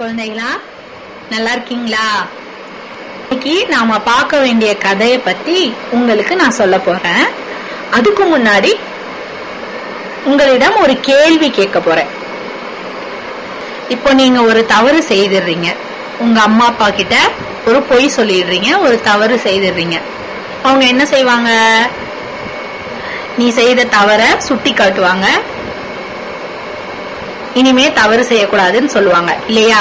குழந்தைகளா நல்லா இருக்கீங்களா இன்னைக்கு நாம பார்க்க வேண்டிய கதையை பத்தி உங்களுக்கு நான் சொல்ல போறேன் அதுக்கு முன்னாடி உங்களிடம் ஒரு கேள்வி கேட்க போறேன் இப்போ நீங்க ஒரு தவறு செய்திடுறீங்க உங்க அம்மா அப்பா கிட்ட ஒரு பொய் சொல்லிடுறீங்க ஒரு தவறு செய்திடுறீங்க அவங்க என்ன செய்வாங்க நீ செய்த தவற சுட்டி காட்டுவாங்க இனிமே தவறு செய்யக்கூடாதுன்னு சொல்லுவாங்க இல்லையா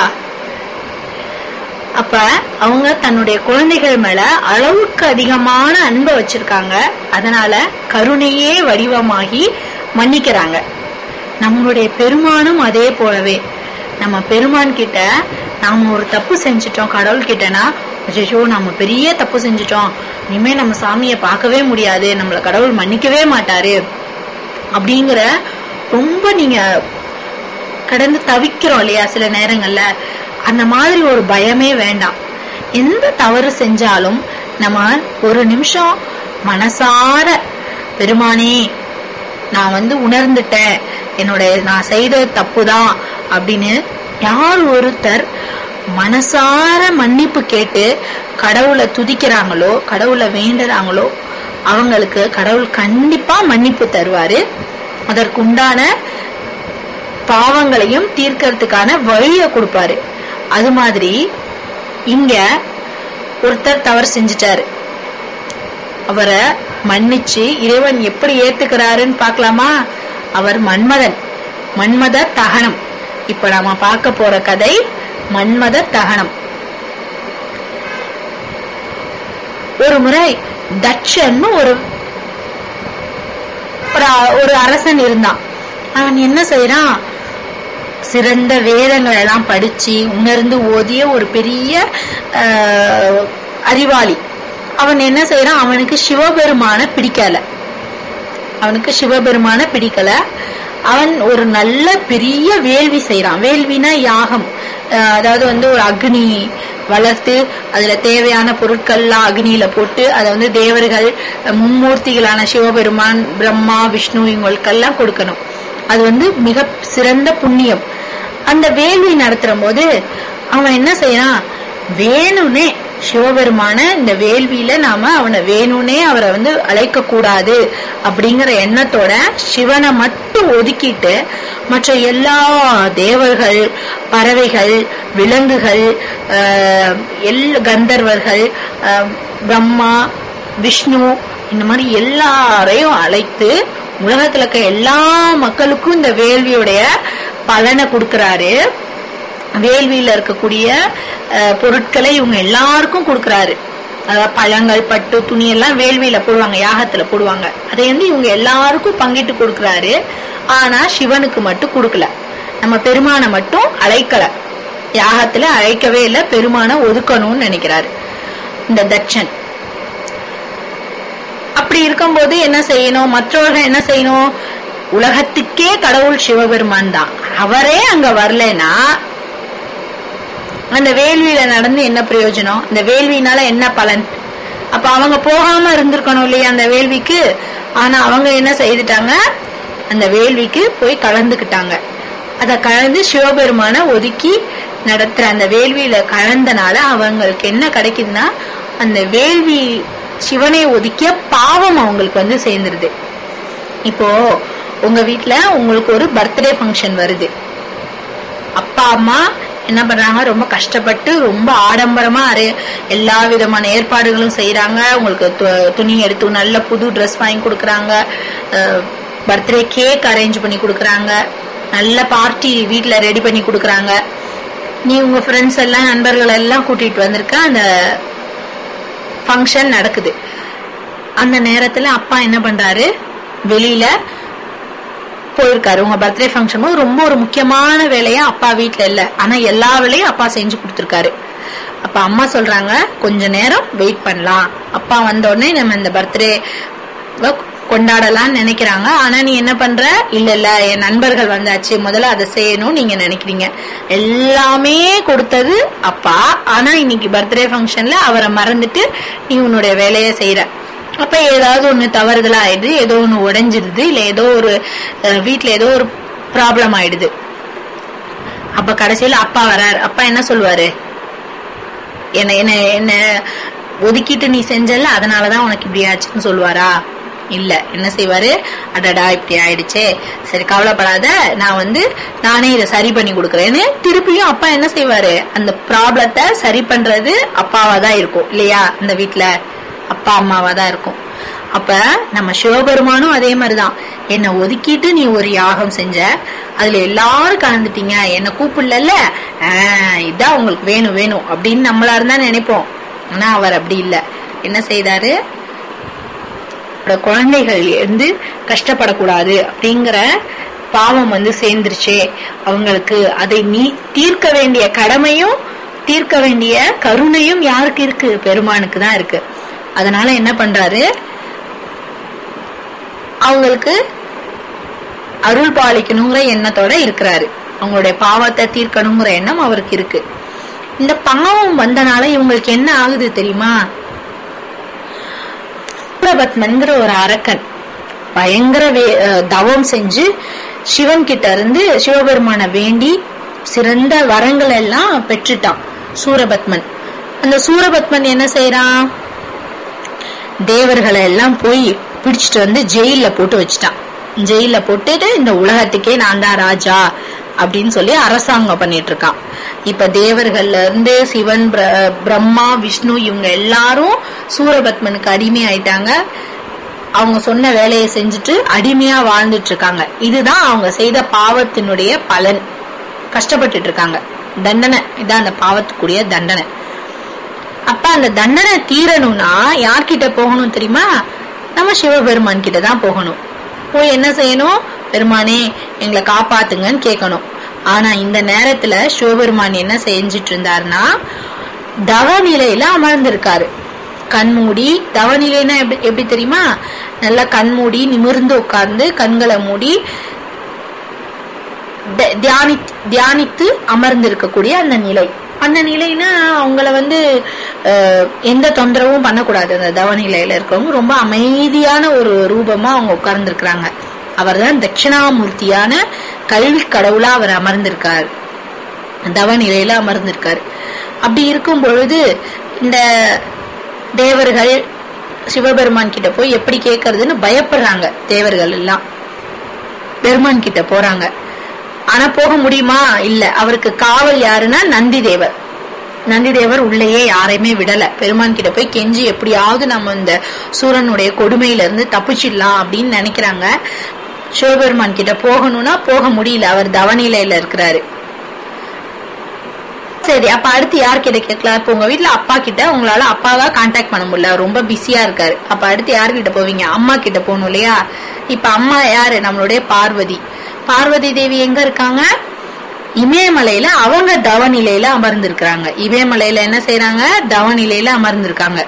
அப்ப அவங்க தன்னுடைய குழந்தைகள் மேல அளவுக்கு அதிகமான அன்பை வச்சிருக்காங்க அதனால கருணையே வடிவமாகி மன்னிக்கிறாங்க நம்மளுடைய பெருமானும் அதே போலவே நம்ம பெருமான் கிட்ட நாம ஒரு தப்பு செஞ்சிட்டோம் கடவுள் கிட்டனா அச்சோ நம்ம பெரிய தப்பு செஞ்சிட்டோம் இனிமே நம்ம சாமியை பார்க்கவே முடியாது நம்மள கடவுள் மன்னிக்கவே மாட்டாரு அப்படிங்கிற ரொம்ப நீங்க கடந்து தவிக்கிறோம் இல்லையா சில நேரங்கள்ல அந்த மாதிரி ஒரு பயமே வேண்டாம் எந்த தவறு செஞ்சாலும் நம்ம ஒரு நிமிஷம் மனசார பெருமானே நான் வந்து உணர்ந்துட்டேன் என்னுடைய நான் செய்த தப்புதான் அப்படின்னு யார் ஒருத்தர் மனசார மன்னிப்பு கேட்டு கடவுளை துதிக்கிறாங்களோ கடவுளை வேண்டுறாங்களோ அவங்களுக்கு கடவுள் கண்டிப்பா மன்னிப்பு தருவாரு அதற்குண்டான பாவங்களையும் தீர்க்கறதுக்கான வழிய கொடுப்பாரு அது மாதிரி இங்க ஒருத்தர் தவறு செஞ்சிட்டாரு அவரை மன்னிச்சு இறைவன் எப்படி ஏத்துக்கிறாருன்னு பார்க்கலாமா அவர் மன்மதன் மன்மத தகனம் இப்ப நாம பார்க்க போற கதை மன்மத தகனம் ஒரு முறை தட்சன்னு ஒரு ஒரு அரசன் இருந்தான் அவன் என்ன செய்யறான் சிறந்த வேதங்கள் எல்லாம் படிச்சு உணர்ந்து ஓதிய ஒரு பெரிய அறிவாளி அவன் என்ன செய்யறான் அவனுக்கு சிவபெருமான பிடிக்கல அவனுக்கு சிவபெருமான பிடிக்கல அவன் ஒரு நல்ல பெரிய வேள்வி செய்யறான் வேள்வினா யாகம் அதாவது வந்து ஒரு அக்னி வளர்த்து அதுல தேவையான பொருட்கள்லாம் அக்னியில போட்டு அதை வந்து தேவர்கள் மும்மூர்த்திகளான சிவபெருமான் பிரம்மா விஷ்ணு இவங்களுக்கெல்லாம் கொடுக்கணும் அது வந்து மிக சிறந்த புண்ணியம் அந்த வேள்வி நடத்துற போது அவன் என்ன செய்யறான் வேணும்னே சிவபெருமான இந்த வேள்வியில நாம அவனை வேணும்னே அவரை வந்து அழைக்க கூடாது அப்படிங்கிற எண்ணத்தோட சிவனை மட்டும் ஒதுக்கிட்டு மற்ற எல்லா தேவர்கள் பறவைகள் விலங்குகள் எல் கந்தர்வர்கள் பிரம்மா விஷ்ணு இந்த மாதிரி எல்லாரையும் அழைத்து உலகத்துல இருக்க எல்லா மக்களுக்கும் இந்த வேள்வியுடைய பலனை கொடுக்கறாரு வேள்வியில இருக்கக்கூடிய பொருட்களை இவங்க எல்லாருக்கும் கொடுக்கறாரு அதாவது பழங்கள் பட்டு துணி எல்லாம் வேள்வியில போடுவாங்க யாகத்துல போடுவாங்க அதை வந்து இவங்க எல்லாருக்கும் பங்கிட்டு கொடுக்கறாரு ஆனா சிவனுக்கு மட்டும் கொடுக்கல நம்ம பெருமானை மட்டும் அழைக்கல யாகத்துல அழைக்கவே இல்லை பெருமானை ஒதுக்கணும்னு நினைக்கிறாரு இந்த தட்சன் அப்படி இருக்கும்போது என்ன செய்யணும் மற்றவர்கள் என்ன செய்யணும் உலகத்துக்கே கடவுள் சிவபெருமான் தான் அவரே அங்க வரலனா அந்த வேள்வியில நடந்து என்ன பிரயோஜனம் இந்த வேள்வினால என்ன பலன் அப்ப அவங்க போகாம இருந்திருக்கணும் இல்லையா அந்த வேள்விக்கு ஆனா அவங்க என்ன செய்துட்டாங்க அந்த வேள்விக்கு போய் கலந்துக்கிட்டாங்க அத கலந்து சிவபெருமான ஒதுக்கி நடத்துற அந்த வேள்வியில கலந்தனால அவங்களுக்கு என்ன கிடைக்குதுன்னா அந்த வேள்வி சிவனை ஒதுக்கிய பாவம் அவங்களுக்கு வந்து சேர்ந்துருது இப்போ உங்க வீட்டுல உங்களுக்கு ஒரு பர்த்டே ஃபங்க்ஷன் வருது அப்பா அம்மா என்ன பண்றாங்க ரொம்ப கஷ்டப்பட்டு ரொம்ப ஆடம்பரமா எல்லா விதமான ஏற்பாடுகளும் செய்யறாங்க உங்களுக்கு துணி எடுத்து நல்ல புது ட்ரெஸ் வாங்கி கொடுக்கறாங்க பர்த்டே கேக் அரேஞ்ச் பண்ணி கொடுக்கறாங்க நல்ல பார்ட்டி வீட்டுல ரெடி பண்ணி கொடுக்கறாங்க நீ உங்க ஃப்ரெண்ட்ஸ் எல்லாம் நண்பர்கள் எல்லாம் கூட்டிட்டு வந்திருக்க அந்த ஃபங்க்ஷன் நடக்குது அந்த நேரத்துல அப்பா என்ன பண்றாரு வெளியில போயிருக்காரு உங்க பர்த்டே ஃபங்க்ஷன் போது ரொம்ப ஒரு முக்கியமான வேலையா அப்பா வீட்டுல இல்ல ஆனா எல்லா வேலையும் அப்பா செஞ்சு கொடுத்துருக்காரு அப்ப அம்மா சொல்றாங்க கொஞ்ச நேரம் வெயிட் பண்ணலாம் அப்பா வந்த உடனே நம்ம இந்த பர்த்டே கொண்டாடலாம்னு நினைக்கிறாங்க ஆனா நீ என்ன பண்ற இல்ல இல்ல என் நண்பர்கள் வந்தாச்சு முதல்ல அதை செய்யணும் நீங்க நினைக்கிறீங்க எல்லாமே கொடுத்தது அப்பா ஆனா இன்னைக்கு பர்த்டே ஃபங்க்ஷன்ல அவரை மறந்துட்டு நீ உன்னுடைய வேலையை செய்யற அப்ப ஏதாவது ஒண்ணு தவறுதலா ஆயிடுது ஏதோ ஒண்ணு உடைஞ்சிருது இல்ல ஏதோ ஒரு வீட்டுல ஏதோ ஒரு ப்ராப்ளம் ஆயிடுது அப்ப கடைசியில அப்பா வரார் அப்பா என்ன சொல்லுவாரு என்ன என்ன என்ன ஒதுக்கிட்டு நீ செஞ்சல அதனாலதான் உனக்கு இப்படி ஆச்சுன்னு சொல்லுவாரா இல்ல என்ன செய்வாரு அடடா இப்படி ஆயிடுச்சே சரி கவலைப்படாத நான் வந்து நானே இதை சரி பண்ணி கொடுக்கறேன்னு திருப்பியும் அப்பா என்ன செய்வாரு அந்த ப்ராப்ளத்தை சரி பண்றது அப்பாவா தான் இருக்கும் இல்லையா அந்த வீட்ல அப்பா அம்மாவா தான் இருக்கும் அப்ப நம்ம சிவபெருமானும் அதே மாதிரிதான் என்னை ஒதுக்கிட்டு நீ ஒரு யாகம் செஞ்ச அதுல எல்லாரும் கலந்துட்டீங்க என்ன கூப்பிடல இதான் உங்களுக்கு வேணும் வேணும் அப்படின்னு நம்மளா இருந்தா நினைப்போம் ஆனா அவர் அப்படி இல்ல என்ன செய்தாரு அவரோட குழந்தைகள் இருந்து கஷ்டப்படக்கூடாது அப்படிங்கிற பாவம் வந்து சேர்ந்துருச்சே அவங்களுக்கு அதை நீ தீர்க்க வேண்டிய கடமையும் தீர்க்க வேண்டிய கருணையும் யாருக்கு இருக்கு பெருமானுக்கு தான் இருக்கு அதனால என்ன பண்றாரு அவங்களுக்கு அருள் பாலிக்கணுங்கிற எண்ணத்தோட இருக்கிறாரு அவங்களுடைய பாவத்தை தீர்க்கணுங்கிற எண்ணம் அவருக்கு இருக்கு இந்த பாவம் வந்தனால இவங்களுக்கு என்ன ஆகுது தெரியுமா சூரபத்மன்கிற ஒரு அரக்கன் பயங்கர வே- அஹ் தவம் செஞ்சு சிவன் கிட்ட இருந்து சிவபெருமான வேண்டி சிறந்த வரங்கள் எல்லாம் பெற்றுட்டான் சூரபத்மன் அந்த சூரபத்மன் என்ன செய்யறான் தேவர்களை எல்லாம் போய் பிடிச்சிட்டு வந்து ஜெயில போட்டு வச்சுட்டான் ஜெயில போட்டுட்டு இந்த உலகத்துக்கே நான் தான் ராஜா அப்படின்னு சொல்லி அரசாங்கம் பண்ணிட்டு இருக்கான் இப்ப தேவர்கள்ல இருந்து சிவன் பிர- பிரம்மா விஷ்ணு இவங்க எல்லாரும் சூரபத்மனுக்கு அடிமை ஆயிட்டாங்க அவங்க சொன்ன வேலையை செஞ்சுட்டு அடிமையா வாழ்ந்துட்டு இருக்காங்க இதுதான் அவங்க செய்த பாவத்தினுடைய பலன் கஷ்டப்பட்டுட்டு இருக்காங்க தண்டனை இதான் அந்த பாவத்துக்குரிய தண்டனை அப்ப அந்த தண்டனை தீரணும்னா யார்கிட்ட போகணும் தெரியுமா நம்ம சிவபெருமான் கிட்ட தான் போகணும் போய் என்ன செய்யணும் பெருமானே எங்களை காப்பாத்துங்கன்னு கேட்கணும் ஆனா இந்த நேரத்துல சிவபெருமான் என்ன செஞ்சிட்டு இருந்தாருன்னா தவநிலையில அமர்ந்திருக்காரு கண்மூடி தவநிலைன்னா எப்படி எப்படி தெரியுமா நல்லா கண்மூடி நிமிர்ந்து உட்கார்ந்து கண்களை மூடி த- தியானி தியானித்து அமர்ந்திருக்கக்கூடிய அந்த நிலை அந்த நிலைனா அவங்கள வந்து அஹ், எந்த தொந்தரவும் பண்ணக்கூடாது அந்த தவ நிலையில இருக்கவங்க ரொம்ப அமைதியான ஒரு ரூபமா அவங்க உட்கார்ந்துருக்கிறாங்க அவர்தான் தட்சிணாமூர்த்தியான கல்வி கடவுளா அவர் அமர்ந்திருக்கார் தவ நிலையில அமர்ந்திருக்காரு அப்படி இருக்கும் பொழுது இந்த தேவர்கள் சிவபெருமான் கிட்ட போய் எப்படி கேட்கறதுன்னு பயப்படுறாங்க தேவர்கள் எல்லாம் பெருமான் கிட்ட போறாங்க ஆனா போக முடியுமா இல்ல அவருக்கு காவல் யாருன்னா நந்தி தேவர் நந்தி தேவர் உள்ளேயே யாரையுமே விடல பெருமான் கிட்ட போய் கெஞ்சி எப்படியாவது நம்ம இந்த சூரனுடைய கொடுமையில இருந்து தப்பிச்சிடலாம் அப்படின்னு நினைக்கிறாங்க சிவபெருமான் கிட்ட போகணும்னா போக முடியல அவர் தவநிலையில இருக்கிறாரு சரி அப்ப அடுத்து யார்கிட்ட கேட்கலாம் இப்ப உங்க வீட்ல அப்பா கிட்ட உங்களால அப்பாவா கான்டாக்ட் பண்ண முடியல அவர் ரொம்ப பிஸியா இருக்காரு அப்ப அடுத்து யார்கிட்ட போவீங்க அம்மா கிட்ட போகணும் இல்லையா இப்ப அம்மா யாரு நம்மளுடைய பார்வதி பார்வதி தேவி எங்க இருக்காங்க இமயமலையில அவங்க தவநிலையில அமர்ந்திருக்கிறாங்க இமயமலையில என்ன செய்யறாங்க தவநிலையில அமர்ந்திருக்காங்க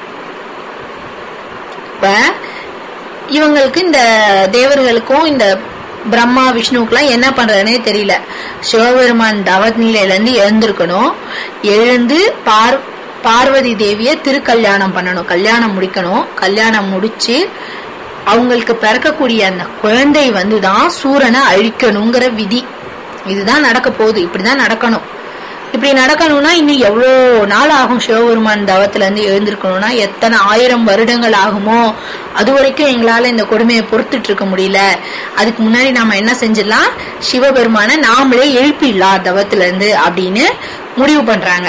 இப்ப இவங்களுக்கு இந்த தேவர்களுக்கும் இந்த பிரம்மா விஷ்ணுவுக்குலாம் என்ன பண்றதுனே தெரியல சிவபெருமான் தவநிலையில இருந்து எழுந்திருக்கணும் எழுந்து பார் பார்வதி தேவிய திருக்கல்யாணம் பண்ணணும் கல்யாணம் முடிக்கணும் கல்யாணம் முடிச்சு அவங்களுக்கு பிறக்கக்கூடிய அந்த குழந்தை வந்துதான் சூரனை அழிக்கணுங்கிற விதி இதுதான் நடக்க போகுது இப்படிதான் நடக்கணும் இப்படி நடக்கணும்னா இன்னும் எவ்வளோ நாள் ஆகும் சிவபெருமான் தவத்துல இருந்து எழுந்திருக்கணும்னா எத்தனை ஆயிரம் வருடங்கள் ஆகுமோ அது வரைக்கும் எங்களால இந்த கொடுமையை பொறுத்துட்டு இருக்க முடியல அதுக்கு முன்னாடி நாம என்ன செஞ்சிடலாம் சிவபெருமான நாமளே எழுப்பிடலாம் தவத்துல இருந்து அப்படின்னு முடிவு பண்றாங்க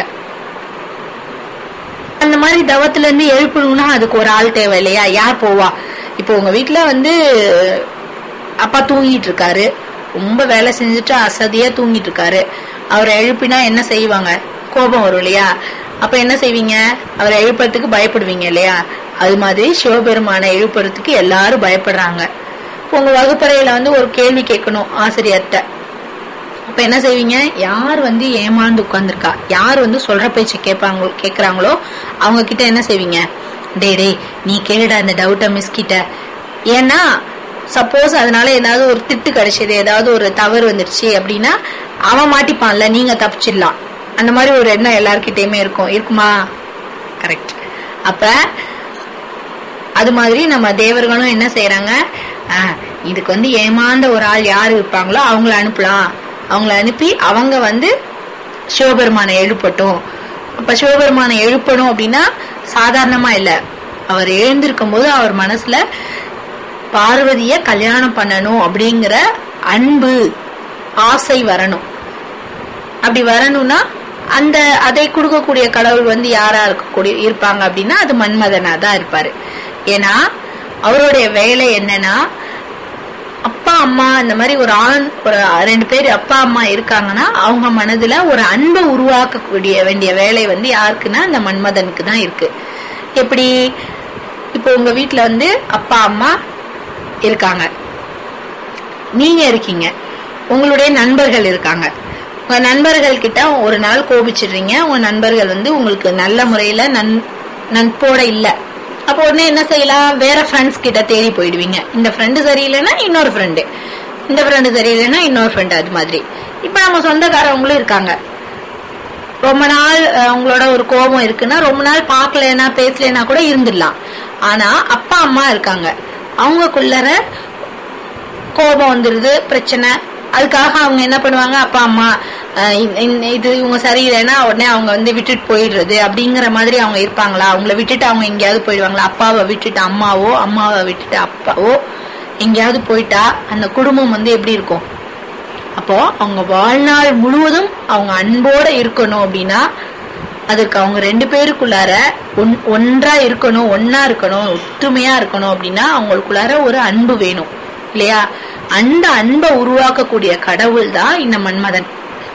அந்த மாதிரி தவத்துல இருந்து எழுப்பணும்னா அதுக்கு ஒரு ஆள் தேவை இல்லையா யார் போவா இப்போ உங்க வீட்டுல வந்து அப்பா தூங்கிட்டு இருக்காரு ரொம்ப வேலை செஞ்சுட்டு அசதியா தூங்கிட்டு இருக்காரு அவரை எழுப்பினா என்ன செய்வாங்க கோபம் வரும் இல்லையா அப்ப என்ன செய்வீங்க அவரை எழுப்புறதுக்கு பயப்படுவீங்க இல்லையா அது மாதிரி சிவபெருமானை எழுப்புறதுக்கு எல்லாரும் பயப்படுறாங்க உங்க வகுப்பறையில வந்து ஒரு கேள்வி கேட்கணும் ஆசிரியர்கிட்ட அப்ப என்ன செய்வீங்க யார் வந்து ஏமாந்து உட்கார்ந்துருக்கா யார் வந்து சொல்ற பேச்சு கேட்பாங்களோ கேக்குறாங்களோ அவங்க கிட்ட என்ன செய்வீங்க டே டேய் நீ கேளுடா இந்த டவுட்டை மிஸ் கிட்ட ஏன்னா சப்போஸ் அதனால ஏதாவது ஒரு திட்டு கிடைச்சது ஏதாவது ஒரு தவறு வந்துருச்சு அப்படின்னா அவன் மாட்டிப்பான்ல நீங்க தப்பிச்சிடலாம் அந்த மாதிரி ஒரு எண்ணம் எல்லார்கிட்டயுமே இருக்கும் இருக்குமா கரெக்ட் அப்ப அது மாதிரி நம்ம தேவர்களும் என்ன செய்யறாங்க இதுக்கு வந்து ஏமாந்த ஒரு ஆள் யார் இருப்பாங்களோ அவங்கள அனுப்பலாம் அவங்கள அனுப்பி அவங்க வந்து சிவபெருமானை எழுப்பட்டும் அப்ப சிவபெருமானை எழுப்பணும் அப்படின்னா சாதாரணமா இல்ல அவர் எழுந்திருக்கும் போது அவர் மனசுல பார்வதிய கல்யாணம் பண்ணணும் அப்படிங்கிற அன்பு ஆசை வரணும் அப்படி வரணும்னா அந்த அதை கொடுக்கக்கூடிய கடவுள் வந்து யாரா இருக்கக்கூடிய இருப்பாங்க அப்படின்னா அது மன்மதனா தான் இருப்பாரு ஏன்னா அவருடைய வேலை என்னன்னா அப்பா அம்மா இந்த மாதிரி ஒரு ஆண் ஒரு ரெண்டு பேர் அப்பா அம்மா இருக்காங்கன்னா அவங்க மனதுல ஒரு அன்பை உருவாக்கக்கூடிய வேண்டிய வேலை வந்து யாருக்குன்னா இந்த மன்மதனுக்கு தான் இருக்கு எப்படி இப்போ உங்க வீட்ல வந்து அப்பா அம்மா இருக்காங்க நீங்க இருக்கீங்க உங்களுடைய நண்பர்கள் இருக்காங்க உங்க நண்பர்கள் கிட்ட ஒரு நாள் கோபிச்சிடுறீங்க உங்க நண்பர்கள் வந்து உங்களுக்கு நல்ல முறையில நன் நட்போட இல்ல அப்போ உடனே என்ன செய்யலாம் வேற ஃப்ரெண்ட்ஸ் கிட்ட தேடி போயிடுவீங்க இந்த ஃப்ரெண்டு சரியில்லைன்னா இன்னொரு ஃப்ரெண்டு இந்த ஃப்ரெண்டு சரியில்லைன்னா இன்னொரு ஃப்ரெண்டு அது மாதிரி இப்ப நம்ம சொந்தக்காரவங்களும் இருக்காங்க ரொம்ப நாள் அஹ், உங்களோட ஒரு கோபம் இருக்குன்னா ரொம்ப நாள் பார்க்கலனா பேசலனா கூட இருந்துடலாம் ஆனா அப்பா அம்மா இருக்காங்க அவங்கக்குள்ளர கோபம் வந்துருது பிரச்சனை அதுக்காக அவங்க என்ன பண்ணுவாங்க அப்பா அம்மா அஹ், இந்த- இந்த- இது இவங்க சரியில்லைன்னா உடனே அவங்க வந்து விட்டுட்டு போயிடுறது அப்படிங்கிற மாதிரி அவங்க இருப்பாங்களா அவங்கள விட்டுட்டு அவங்க எங்கேயாவது போயிடுவாங்களா அப்பாவை விட்டுட்டு அம்மாவோ அம்மாவை விட்டுட்டு அப்பாவோ எங்கேயாவது போயிட்டா அந்த குடும்பம் வந்து எப்படி இருக்கும் அப்போ அவங்க வாழ்நாள் முழுவதும் அவங்க அன்போட இருக்கணும் அப்படின்னா அதுக்கு அவங்க ரெண்டு பேருக்குள்ளார ஒன்- ஒன்றா இருக்கணும் ஒன்னா இருக்கணும் ஒற்றுமையா இருக்கணும் அப்படின்னா அவங்களுக்குள்ளார ஒரு அன்பு வேணும் இல்லையா அந்த அன்பை உருவாக்கக்கூடிய கடவுள் தான் இந்த மன்மதன்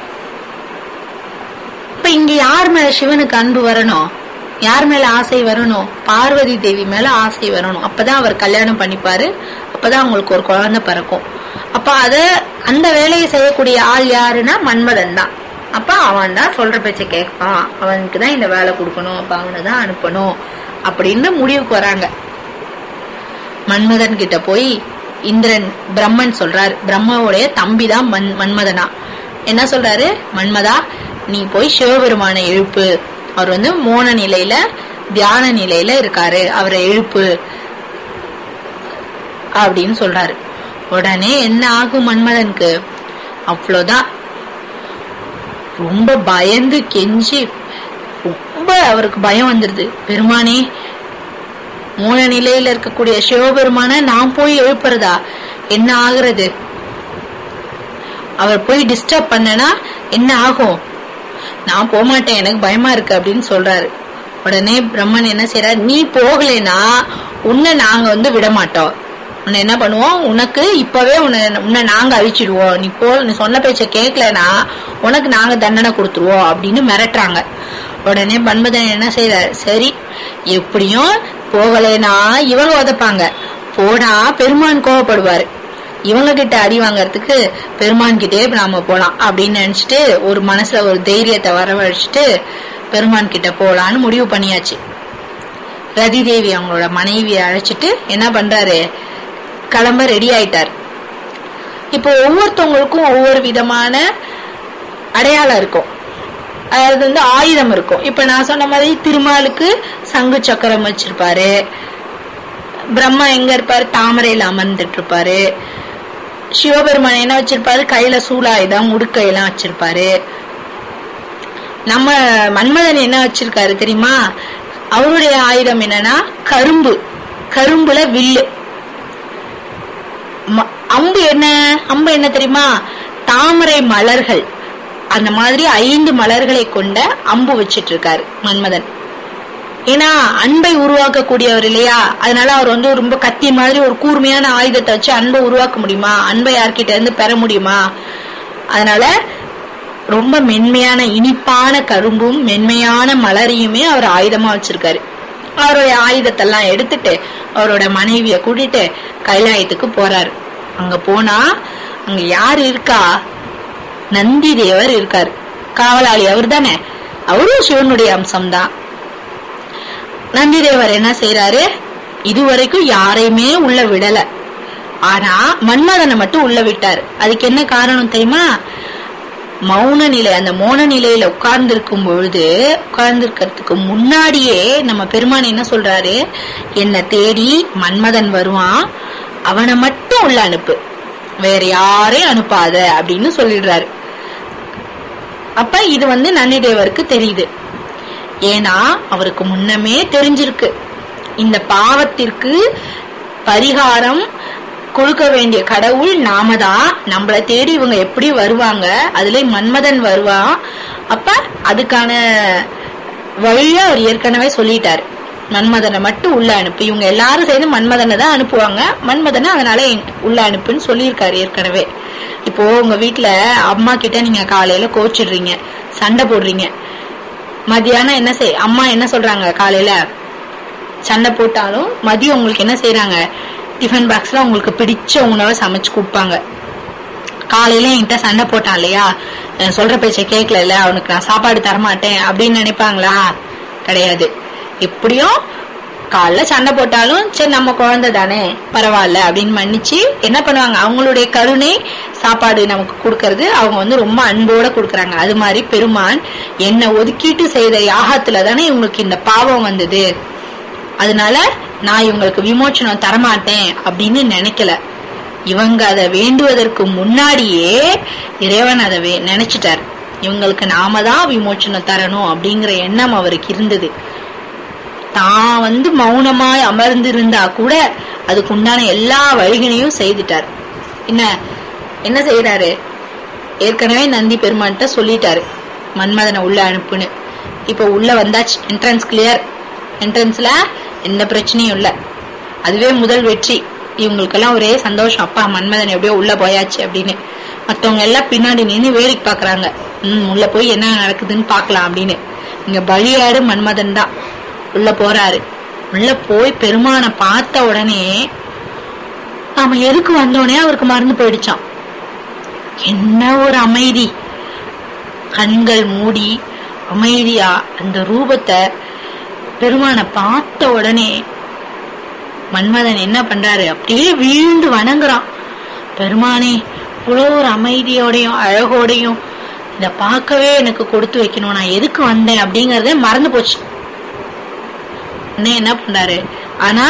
இப்ப இங்க யார் மேல சிவனுக்கு அன்பு வரணும் யார் மேல ஆசை வரணும் பார்வதி தேவி மேல ஆசை வரணும் அப்பதான் அவர் கல்யாணம் பண்ணிப்பாரு அப்பதான் அவங்களுக்கு ஒரு குழந்தை பிறக்கும் அப்ப அத அந்த வேலையை செய்யக்கூடிய ஆள் யாருன்னா மன்மதன் தான் அப்ப அவன் தான் சொல்ற பேச்ச கேட்பான் அவனுக்கு தான் இந்த வேலை கொடுக்கணும் அப்ப அவனை தான் அனுப்பணும் அப்படின்னு முடிவுக்கு வராங்க மன்மதன் கிட்ட போய் இந்திரன் பிரம்மன் சொல்றாரு பிரம்மாவுடைய தம்பி தான் மன் மன்மதனா என்ன சொல்றாரு மன்மதா நீ போய் சிவபெருமானை எழுப்பு அவர் வந்து மோன நிலையில தியான நிலையில இருக்காரு அவரை எழுப்பு அப்படின்னு சொல்றாரு உடனே என்ன ஆகும் மன்மதனுக்கு அவ்வளவுதான் ரொம்ப பயந்து கெஞ்சி ரொம்ப அவருக்கு பயம் வந்துருது பெருமானே மூல நிலையில இருக்கக்கூடிய சிவபெருமான நான் போய் எழுப்புறதா என்ன ஆகுறது அவர் போய் டிஸ்டர்ப் பண்ணனா என்ன ஆகும் நான் போக மாட்டேன் எனக்கு பயமா இருக்கு அப்படின்னு சொல்றாரு உடனே பிரம்மன் என்ன செய்யறாரு நீ போகலைன்னா உன்னை நாங்க வந்து விட மாட்டோம் உன்னை என்ன பண்ணுவோம் உனக்கு இப்பவே உன்னை உன்னை நாங்க அழிச்சிடுவோம் நீ போ நீ சொன்ன பேச்ச கேட்கலனா உனக்கு நாங்க தண்டனை கொடுத்துருவோம் அப்படின்னு மிரட்டுறாங்க உடனே பன்மதன் என்ன செய்யறாரு சரி எப்படியும் போகலைன்னா இவங்க உதப்பாங்க போனா பெருமான் கோவப்படுவாரு இவங்க கிட்ட அடி வாங்கறதுக்கு பெருமான் கிட்டே நாம போலாம் அப்படின்னு நினைச்சிட்டு ஒரு மனசுல ஒரு தைரியத்தை வரவழைச்சிட்டு பெருமான் கிட்ட போலான்னு முடிவு பண்ணியாச்சு ரதி தேவி அவங்களோட மனைவியை அழைச்சிட்டு என்ன பண்றாரு கிளம்ப ரெடி ஆயிட்டார் இப்போ ஒவ்வொருத்தவங்களுக்கும் ஒவ்வொரு விதமான அடையாளம் இருக்கும் அதாவது வந்து ஆயுதம் இருக்கும் இப்ப நான் சொன்ன மாதிரி திருமாலுக்கு சங்கு சக்கரம் வச்சிருப்பாரு பிரம்மா எங்க இருப்பாரு தாமரையில அமர்ந்துட்டு இருப்பாரு சிவபெருமான் என்ன வச்சிருப்பாரு கையில சூலாயுதம் உடுக்கையெல்லாம் வச்சிருப்பாரு நம்ம மன்மதன் என்ன வச்சிருக்காரு தெரியுமா அவருடைய ஆயுதம் என்னன்னா கரும்பு கரும்புல வில்லு ம- அம்பு என்ன அம்பு என்ன தெரியுமா தாமரை மலர்கள் அந்த மாதிரி ஐந்து மலர்களை கொண்ட அம்பு வச்சிட்டு இருக்காரு மன்மதன் ஏன்னா அன்பை உருவாக்கக்கூடியவர் இல்லையா அதனால அவர் வந்து ரொம்ப கத்தி மாதிரி ஒரு கூர்மையான ஆயுதத்தை வச்சு அன்பை உருவாக்க முடியுமா அன்பை யார்கிட்ட இருந்து பெற முடியுமா அதனால ரொம்ப மென்மையான இனிப்பான கரும்பும் மென்மையான மலரையுமே அவர் ஆயுதமா வச்சிருக்காரு அவருடைய ஆயுதத்தெல்லாம் எடுத்துட்டு அவரோட மனைவிய கூட்டிட்டு கைலாயத்துக்கு போறாரு அங்க போனா அங்க யார் இருக்கா நந்தி தேவர் இருக்காரு காவலாளி அவர் தானே அவரும் சிவனுடைய அம்சம்தான் நந்திதேவர் என்ன செய்யறாரு இதுவரைக்கும் யாரையுமே உள்ள விடல ஆனா மன்மதனை மட்டும் உள்ள விட்டாரு அதுக்கு என்ன காரணம் தெரியுமா மௌன நிலை அந்த மௌன நிலையில உட்கார்ந்து இருக்கும் பொழுது உட்கார்ந்து இருக்கிறதுக்கு முன்னாடியே நம்ம பெருமான் என்ன சொல்றாரு என்னை தேடி மன்மதன் வருவான் அவனை மட்டும் உள்ள அனுப்பு வேற யாரையும் அனுப்பாத அப்படின்னு சொல்லிடுறாரு அப்ப இது வந்து நந்திதேவருக்கு தெரியுது ஏன்னா அவருக்கு முன்னமே தெரிஞ்சிருக்கு இந்த பாவத்திற்கு பரிகாரம் கொடுக்க வேண்டிய கடவுள் நாம தான் நம்மள தேடி இவங்க எப்படி வருவாங்க அதுல மன்மதன் வருவான் அப்ப அதுக்கான வழிய அவர் ஏற்கனவே சொல்லிட்டாரு மன்மதனை மட்டும் உள்ள அனுப்பு இவங்க எல்லாரும் சேர்ந்து மன்மதனை தான் அனுப்புவாங்க மன்மதனை அதனால என்- உள்ள அனுப்புன்னு சொல்லியிருக்காரு ஏற்கனவே இப்போ உங்க வீட்ல அம்மா கிட்ட நீங்க காலையில கோச்சிடுறீங்க சண்டை போடுறீங்க மதியானம் என்ன செய் அம்மா என்ன சொல்றாங்க காலையில சண்டை போட்டாலும் மதியம் உங்களுக்கு என்ன செய்றாங்க டிஃபன் பாக்ஸ்ல உங்களுக்கு பிடிச்ச உணவை சமைச்சு கொடுப்பாங்க காலையில என்கிட்ட சண்டை போட்டான் இல்லையா நான் சொல்ற பேச்சை கேட்கல அவனுக்கு நான் சாப்பாடு தரமாட்டேன் அப்படின்னு நினைப்பாங்களா கிடையாது எப்படியும் காலைல சண்டை போட்டாலும் சரி நம்ம குழந்தை தானே பரவாயில்ல அப்படின்னு மன்னிச்சு என்ன பண்ணுவாங்க அவங்களுடைய கருணை சாப்பாடு நமக்கு கொடுக்கறது அவங்க வந்து ரொம்ப அன்போட கொடுக்கறாங்க அது மாதிரி பெருமான் என்னை ஒதுக்கிட்டு செய்த யாகத்துல தானே இவங்களுக்கு இந்த பாவம் வந்தது அதனால நான் இவங்களுக்கு விமோச்சனம் தரமாட்டேன் அப்படின்னு நினைக்கல இவங்க அதை வேண்டுவதற்கு முன்னாடியே இறைவன் அதை வே- நினைச்சிட்டார் இவங்களுக்கு நாம தான் விமோச்சனம் தரணும் அப்படிங்கிற எண்ணம் அவருக்கு இருந்தது தான் வந்து மௌனமாய் அமர்ந்திருந்தா கூட அதுக்கு உண்டான எல்லா வழிகளையும் செய்துட்டார் என்ன என்ன செய்யறாரு ஏற்கனவே நந்தி பெருமான்கிட்ட சொல்லிட்டாரு மன்மதனை உள்ள அனுப்புன்னு இப்ப உள்ள வந்தாச்சு என்ட்ரன்ஸ் கிளியர் என்ட்ரன்ஸ்ல எந்த பிரச்சனையும் இல்ல அதுவே முதல் வெற்றி இவங்களுக்கெல்லாம் ஒரே சந்தோஷம் அப்பா மன்மதன் எப்படியோ உள்ள போயாச்சு அப்படின்னு மத்தவங்க எல்லாம் பின்னாடி நின்னு வேடிக்கை பாக்குறாங்க ம் உள்ள போய் என்ன நடக்குதுன்னு பார்க்கலாம் அப்படின்னு இங்க பலியாடு மன்மதன் தான் உள்ள போறாரு உள்ள போய் பெருமானை பார்த்த உடனே நாம எதுக்கு வந்தோடனே அவருக்கு மறந்து போயிடுச்சான் என்ன ஒரு அமைதி கண்கள் மூடி அமைதியா அந்த ரூபத்தை பெருமானை பார்த்த உடனே மன்மதன் என்ன பண்றாரு அப்படியே வீழ்ந்து வணங்குறான் பெருமானே இவ்வளோ ஒரு அமைதியோடையும் அழகோடையும் இத பார்க்கவே எனக்கு கொடுத்து வைக்கணும் நான் எதுக்கு வந்தேன் அப்படிங்கறதே மறந்து போச்சு உடனே என்ன பண்றாரு ஆனா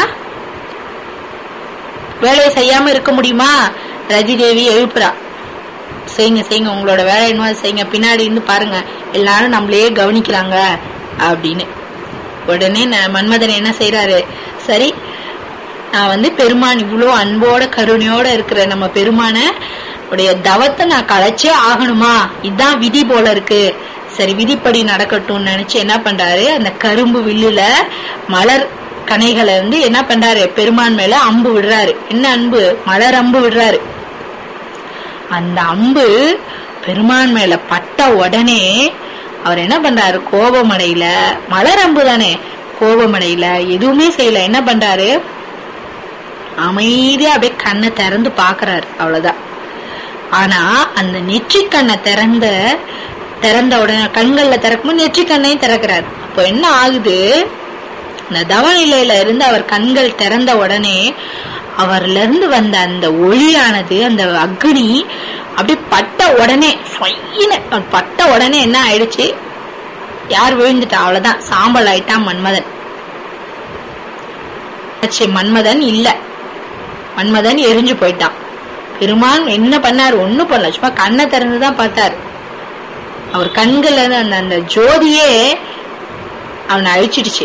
வேலையை செய்யாம இருக்க முடியுமா ரதி தேவி எழுப்புறா செய்யுங்க செய்யுங்க உங்களோட வேலை என்னவோ அதை செய்யுங்க பின்னாடி இருந்து பாருங்க எல்லாரும் நம்மளையே கவனிக்கிறாங்க அப்படின்னு உடனே ந- மன்மதன் என்ன செய்யறாரு சரி நான் வந்து பெருமான் இவ்வளோ அன்போட கருணையோட இருக்கிற நம்ம பெருமான உடைய தவத்தை நான் கலைச்சே ஆகணுமா இதான் விதி போல இருக்கு சரி விதிப்படி நடக்கட்டும்னு நினைச்சு என்ன பண்றாரு அந்த கரும்பு வில்லுல மலர் கனைகளை வந்து என்ன பண்றாரு பெருமான் மேல அம்பு விடுறாரு என்ன அன்பு மலர் அம்பு விடுறாரு அந்த அம்பு பெருமான் மேல பட்ட உடனே அவர் என்ன பண்றாரு கோபமடையில மலர் அம்பு தானே கோபமடையில எதுவுமே செய்யல என்ன பண்றாரு அமைதியா அப்படியே கண்ணை திறந்து பாக்குறாரு அவ்வளவுதான் ஆனா அந்த நெற்றி கண்ணை திறந்த திறந்த உடனே கண்கள்ல திறக்கும்போது நெற்றி கண்ணையும் திறக்கிறார் அப்போ என்ன ஆகுது இந்த தவநிலையில இருந்து அவர் கண்கள் திறந்த உடனே அவர்ல இருந்து வந்த அந்த ஒளியானது அந்த அக்னி அப்படியே பட்ட உடனே சொயின்னு அவர் பட்ட உடனே என்ன ஆயிடுச்சு யார் விழுந்துட்டா அவ்வளவுதான் சாம்பல் ஆயிட்டான் மன்மதன் ஆச்சு, மன்மதன் இல்ல மன்மதன் எரிஞ்சு போயிட்டான் பெருமான் என்ன பண்ணாரு ஒண்ணும் பண்ணல சும்மா கண்ணை திறந்துதான் பார்த்தாரு அவர் கண்கள்ல இருந்து அந்த அந்த ஜோதியே அவனை அழிச்சிடுச்சு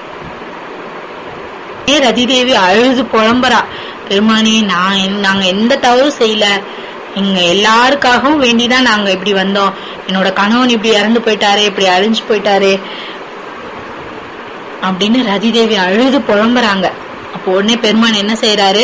ஏ ரதிதேவி அழுது புலம்புறா பெருமானே நான் என்- நாங்க எந்த தவறும் செய்யல எங்க எல்லாருக்காகவும் வேண்டிதான் நாங்க இப்படி வந்தோம் என்னோட கணவன் இப்படி இறந்து போயிட்டாரு இப்படி அழிஞ்சு போயிட்டாரு அப்படின்னு ரதிதேவி அழுது புலம்புறாங்க அப்போ உடனே பெருமான் என்ன செய்யறாரு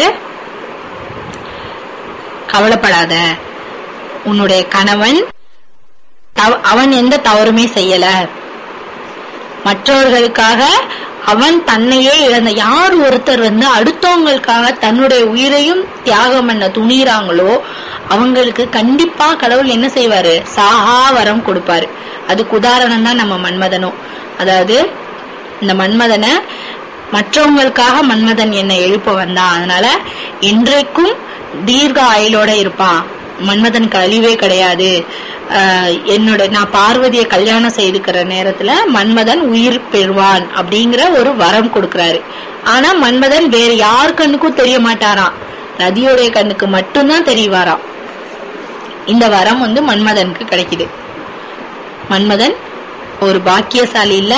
கவலைப்படாத உன்னுடைய கணவன் தவ- அவன் எந்த தவறுமே செய்யல மற்றவர்களுக்காக அவன் தன்னையே இழந்த யார் ஒருத்தர் வந்து அடுத்தவங்களுக்காக தன்னுடைய உயிரையும் தியாகம் பண்ண துணிகிறாங்களோ அவங்களுக்கு கண்டிப்பா கடவுள் என்ன செய்வாரு சாகா வரம் கொடுப்பாரு அதுக்கு உதாரணம் தான் நம்ம மன்மதனும் அதாவது இந்த மன்மதனை மற்றவங்களுக்காக மன்மதன் என்னை எழுப்ப வந்தான் அதனால இன்றைக்கும் தீர்க்க ஆயுளோட இருப்பான் மன்மதனுக்கு அழிவே கிடையாது ஆஹ் என்னோட நான் பார்வதியை கல்யாணம் செய்துக்கிற நேரத்துல மன்மதன் உயிர் பெறுவான் அப்படிங்கிற ஒரு வரம் கொடுக்கறாரு ஆனா மன்மதன் வேற யார் கண்ணுக்கும் தெரிய மாட்டாராம் ரதியோடைய கண்ணுக்கு மட்டும்தான் தெரியவாராம் இந்த வரம் வந்து மன்மதனுக்கு கிடைக்குது மன்மதன் ஒரு பாக்கியசாலி இல்ல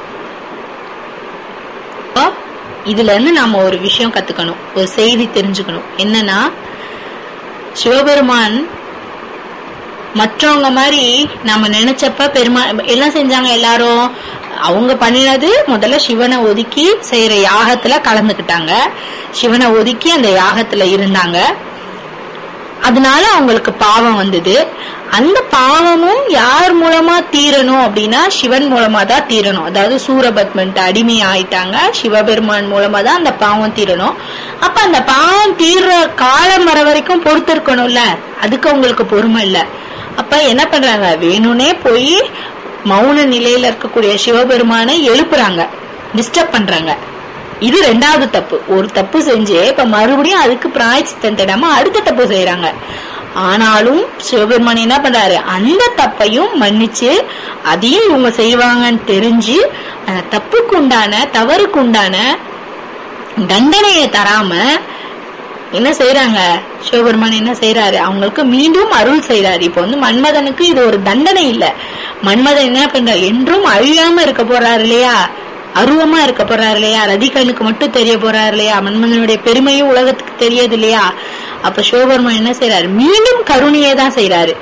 அப்போ, இதுல இருந்து நாம ஒரு விஷயம் கத்துக்கணும் ஒரு செய்தி தெரிஞ்சுக்கணும் என்னன்னா சிவபெருமான் மற்றவங்க மாதிரி நம்ம நினைச்சப்ப பெருமா எல்லாம் செஞ்சாங்க எல்லாரும் அவங்க பண்ணினது முதல்ல சிவனை ஒதுக்கி செய்யற யாகத்துல கலந்துக்கிட்டாங்க சிவனை ஒதுக்கி அந்த யாகத்துல இருந்தாங்க அதனால அவங்களுக்கு பாவம் வந்தது அந்த பாவமும் யார் மூலமா தீரணும் அப்படின்னா சிவன் மூலமா தான் தீரணும் அதாவது சூரபத்மன்ட்டு அடிமை ஆயிட்டாங்க சிவபெருமான் மூலமா தான் அந்த பாவம் தீரணும் அப்ப அந்த பாவம் தீர்ற காலம் வர வரைக்கும் பொறுத்து இருக்கணும்ல அதுக்கு அவங்களுக்கு பொறுமை இல்ல அப்ப என்ன பண்றாங்க வேணும்னே போய் மௌன நிலையில இருக்கக்கூடிய சிவபெருமானை எழுப்புறாங்க டிஸ்டர்ப் பண்றாங்க இது ரெண்டாவது தப்பு ஒரு தப்பு செஞ்சு இப்ப மறுபடியும் அதுக்கு பிராய்ச்சித்தம் தேடாம அடுத்த தப்பு செய்யறாங்க ஆனாலும் சிவபெருமான் என்ன பண்றாரு அந்த தப்பையும் மன்னிச்சு அதையும் இவங்க செய்வாங்கன்னு தெரிஞ்சு அந்த தப்புக்கு உண்டான தவறுக்கு உண்டான தண்டனையை தராம என்ன செய்யறாங்க சிவபெருமான் என்ன செய்யறாரு அவங்களுக்கு மீண்டும் அருள் செய்யறாரு இப்ப வந்து மன்மதனுக்கு இது ஒரு தண்டனை இல்ல மன்மதன் என்ன பண்றாரு என்றும் அழியாம இருக்க போறாரு இல்லையா அருவமா இருக்க போறாரு இல்லையா ரதிகனுக்கு மட்டும் தெரிய போறாரு இல்லையா மன்மதனுடைய பெருமையும் உலகத்துக்கு தெரியாது இல்லையா அப்ப சிவபெருமான் என்ன செய்யறாரு மீண்டும் கருணையை தான் செய்யறாரு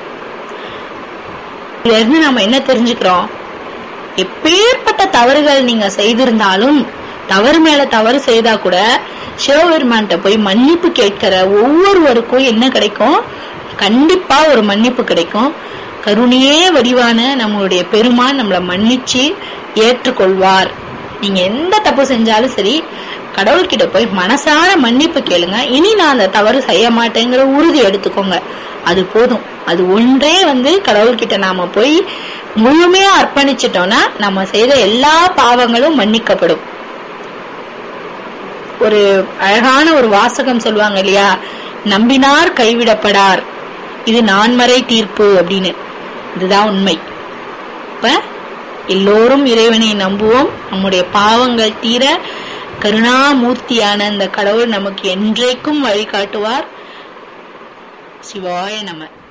இதுல இருந்து நம்ம என்ன தெரிஞ்சுக்கிறோம் எப்பேற்பட்ட தவறுகள் நீங்க செய்திருந்தாலும் தவறு மேல தவறு செய்தா கூட சிவபெருமான்கிட்ட போய் மன்னிப்பு கேட்கிற ஒவ்வொருவருக்கும் என்ன கிடைக்கும் கண்டிப்பா ஒரு மன்னிப்பு கிடைக்கும் கருணையே வடிவான நம்மளுடைய பெருமான் நம்மள மன்னிச்சு ஏற்றுக்கொள்வார் நீங்க எந்த தப்பு செஞ்சாலும் சரி கடவுள்கிட்ட போய் மனசார மன்னிப்பு கேளுங்க இனி நான் அந்த தவறு செய்ய மாட்டேங்கிற உறுதி எடுத்துக்கோங்க அது போதும் அது ஒன்றே வந்து கடவுள்கிட்ட நாம போய் முழுமையா அர்ப்பணிச்சிட்டோம்னா நம்ம செய்த எல்லா பாவங்களும் மன்னிக்கப்படும் ஒரு அழகான ஒரு வாசகம் சொல்லுவாங்க இல்லையா நம்பினார் கைவிடப்படார் இது நான்மறை தீர்ப்பு அப்படின்னு இதுதான் உண்மை இப்ப எல்லோரும் இறைவனை நம்புவோம் நம்முடைய பாவங்கள் தீர கருணாமூர்த்தியான அந்த கடவுள் நமக்கு என்றைக்கும் வழிகாட்டுவார் சிவாய நம